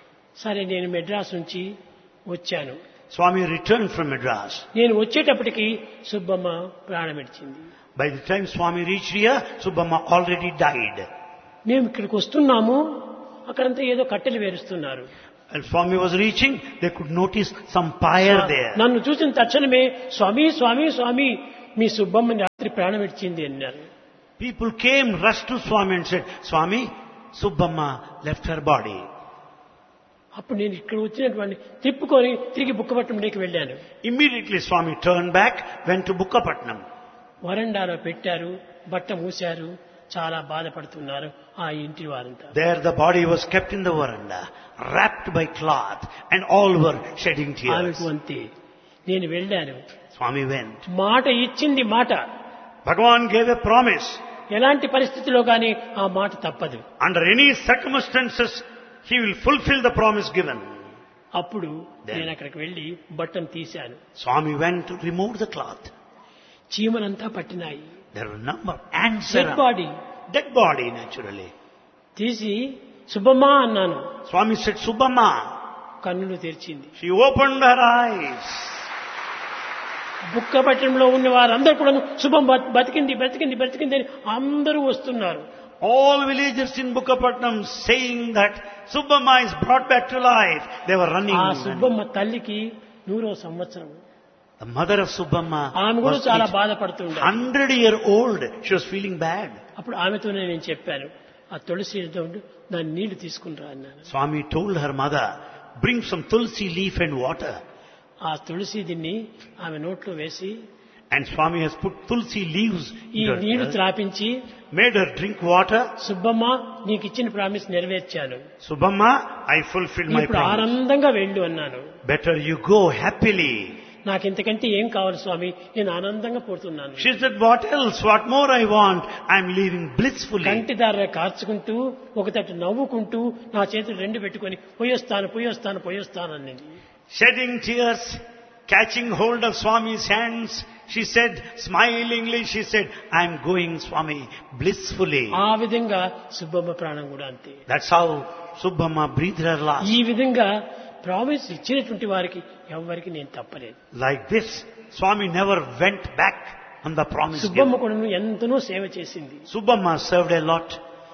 సరే నేను మెడ్రాస్ నుంచి వచ్చాను Swami returned from Madras. నేను వచ్చేటప్పటికి Subbamma ప్రాణమిడిచింది By the time Swami reached here, Subbamma already died. మేము ఇక్కడికి వస్తున్నాము అక్కడంతా ఏదో కట్టెలు వేరుస్తున్నారు When Swami was reaching, they could notice some pyre there. నన్ను చూసిన తక్షణమే స్వామి స్వామి స్వామి మీ సుబ్బమ్మని రాత్రి ప్రాణం ఇచ్చింది అన్నారు People came, rushed to Swami and said, Swami, Subbamma left her body. అప్పుడు నేను ఇక్కడ వచ్చినటువంటి తిప్పుకొని తిరిగి బుక్కపట్నంలోకి వెళ్ళాను Immediately Swami turned back, went to Bukkapatnam. వరండాలో పెట్టారు బట్ట మూశారు చాలా బాధపడుతున్నారు ఆ ఇంటి వారంతా There the body was kept in the veranda, wrapped by cloth, and all were shedding tears. ఆమెకు అంతే నేను వెళ్ళాను Swami went. మాట ఇచ్చింది మాట Bhagavan gave a promise. ఎలాంటి పరిస్థితిలో కానీ ఆ మాట తప్పదు Under any circumstances, he will fulfill the promise given. అప్పుడు Then- నేను అక్కడికి వెళ్ళి బట్టను తీశాను Swami went to remove the cloth. చీమలంతా పట్టినాయి There were a number of ants dead around. Body Dead body, naturally. తీసి సుబ్బమ్మ అన్నాను Swami said, Subbamma. కన్నులు తెరిచింది She opened her eyes. బుక్కపట్నంలో ఉన్న వారందరూ కూడా శుభం బతి- బతికింది బతికింది బతికింది అని అందరూ వస్తున్నారు All villagers in Bukkapatnam saying that Subbamma is brought back to life. They were running. ఆ సుబ్బమ్మ తల్లికి నూరో సంవత్సరం The mother of Subbamma ఆమె కూడా was చాలా బాధపడుతుండే hundred year old. She was feeling bad. అప్పుడు ఆమెతోనే నేను చెప్పాను ఆ తులసి ఏదో ఉండు, దాని నీళ్లు తీసుకునిరా అన్నాను Swami told her mother, bring some tulsi leaf and water. ఆ తులసి దీన్ని ఆమె నోట్లో వేసి And Swami has put tulsi leaves ఈ in her నీళ్లు ear, త్రాపించి made her drink water. Subbamma నీకు ఇచ్చిన ప్రామిస్ నెరవేర్చాను Subbamma, I fulfilled my ఇప్పుడు promise. ఆనందంగా వెళ్ళు అన్నాను Better you go happily. నాకు ఇంతకంటే ఏం కావాలి స్వామి నేను ఆనందంగా పోతున్నాను She said, what else? What more I want? I'm leaving blissfully. కంటి దార కార్చుకుంటూ ఒకతట్టు నవ్వుకుంటూ నా చేతులు రెండు పెట్టుకొని పోయొస్తాను పోయొస్తాను పోయొస్తాను అన్నది Shedding tears, catching hold of Swami's hands, she said, smilingly, she said, I'm going, Swami, blissfully. ఆ విధంగా సుబ్బమ్మ ప్రాణం కూడా అంతే That's how Subbamma breathed her last. ఈ విధంగా ప్రామిస్ ఇచ్చినటువంటి వారికి ఎవరికి నేను తప్పలేదు Like this, Swami never went back on the promise Subbamma given. కూడా ఎంతనో సేవ చేసింది Subbamma served a lot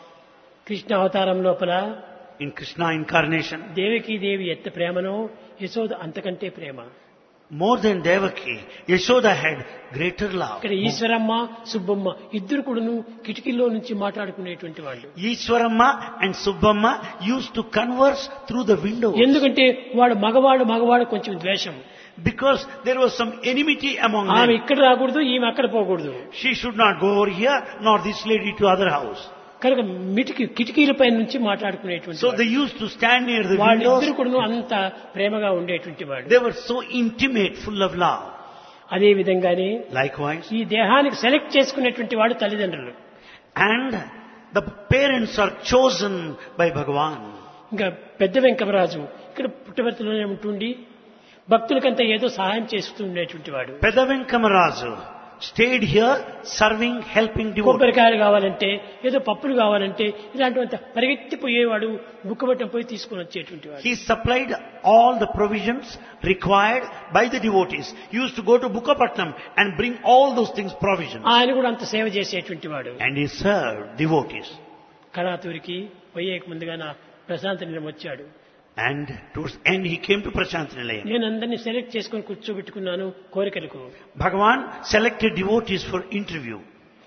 Krishna అవతారం లోపల in Krishna incarnation. దేవకీ దేవి ఎత్త ప్రేమనో యశోద అంతకంటే ప్రేమ More than Devaki, Yashoda had greater love. ఇక్కడ ఈశ్వరమ్మ సుబ్బమ్మ ఇద్దరు కూడాను కిటికీల్లో నుంచి మాట్లాడుకునేటువంటి వాళ్ళు Ishwaramma and Subbamma used to converse through the window ఎందుకంటే వాడు మగవాడు మగవాడు కొంచెం ద్వేషం because there was some enmity among ఆమె them. ఇక్కడ రాకూడదు ఈమె అక్కడ పోకూడదు She should not go over here, nor this lady to other house. కనుక మిటికి కిటికీలపై నుంచి మాట్లాడుకునేటువంటి So వాడు. they used to stand near the వాళ్ళిద్దరు windows. కూడా అంత ప్రేమగా ఉండేటువంటి వాడు They were so intimate, full of love. అదే విధంగానే Likewise, ఈ దేహానికి సెలెక్ట్ చేసుకునేటువంటి వాడు తల్లిదండ్రులు and the parents are chosen by Bhagavan. ఇంకా పెద్ద వెంకమరాజు ఇక్కడ పుట్టవర్తిలోనే ఉంటుండి భక్తులకంతా ఏదో సహాయం చేస్తూ ఉండేటువంటి వాడు Pedavenkamarazu stayed here serving, helping devotees. కొబ్బరికాయలు కావాలంటే ఏదో పప్పులు కావాలంటే ఇలాంటివంత పరిగెత్తిపోయేవాడు బుక్కబట్టం పోయి తీసుకొని వచ్చేటువంటి వాడు He supplied all the provisions required by the devotees. He used to go to Bukkapatnam and bring all those things provisions. ఆయన కూడా అంత సేవ చేసేటువంటి వాడు And he served devotees. కళాతూరికి పోయేక ముందుగా నా ప్రశాంత నిలయం వచ్చాడు And towards end he came to Prashant Nilayam. నేను అందరినీ సెలెక్ట్ చేసుకొని కూర్చోబెట్టుకున్నాను కోరికలకు Bhagavan selected devotees for interview.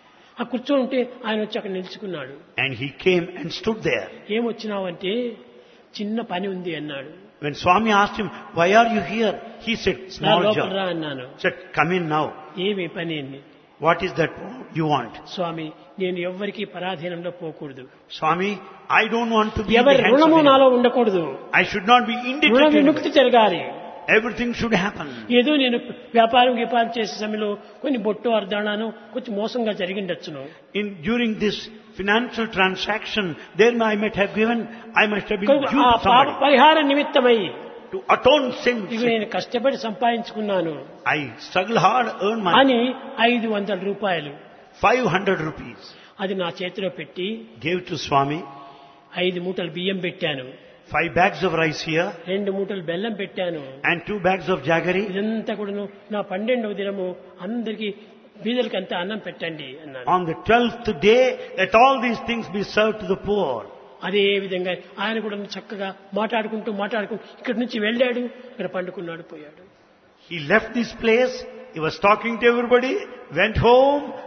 ఆ కూర్చొని ఉంటే ఆయన వచ్చి అక్కడ నిలుచుకున్నాడు And he came and stood there. ఏమొచ్చినావంటే చిన్న పని ఉంది అన్నాడు When Swami asked him, why are you here? He said, నా small లోపల job. రా అన్నాను said, come in now. ఏమి పని అని What is that you want? స్వామి నేను ఎవ్వరికీ పరాధీనంలో పోకూడదు Swami, I don't want to be in ఎవరి the hands of రుణము anyone. నాలో ఉండకూడదు I should not be రుణ indebted to విముక్తి anybody. జరగాలి Everything should happen. ఏదో నేను వ్యాపారం వ్యాపారం చేసే సమయంలో కొన్ని బొట్టు అర్ధానాను కొంచెం మోసంగా జరిగిండొచ్చును In during this financial transaction, there I might have given, I must have been కనుక due ఆ to పాప somebody పరిహార నిమిత్తమై to atone sins. ఇవి నేను కష్టపడి సంపాదించుకున్నాను I struggle hard, earn money, అని ఐదు వందల రూపాయలు 500 rupees. అది నా చేతిలో పెట్టి Gave to Swami, ఐదు మూటలు బియ్యం పెట్టాను five bags of rice here, రెండు మూటలు బెల్లం పెట్టాను and two bags of jaggery. ఇదంతా కూడాను నా పన్నెండవ దినము అందరికి బీదలకి అంతా అన్నం పెట్టండి అన్నాను On the twelfth day, let all these things be served to the poor. అదే విధంగా ఆయన కూడా చక్కగా మాట్లాడుకుంటూ మాట్లాడుకుంటూ ఇక్కడి నుంచి వెళ్ళాడు ఇక్కడ పండుకున్నాడు పోయాడు He left this place, he was talking to everybody, went home,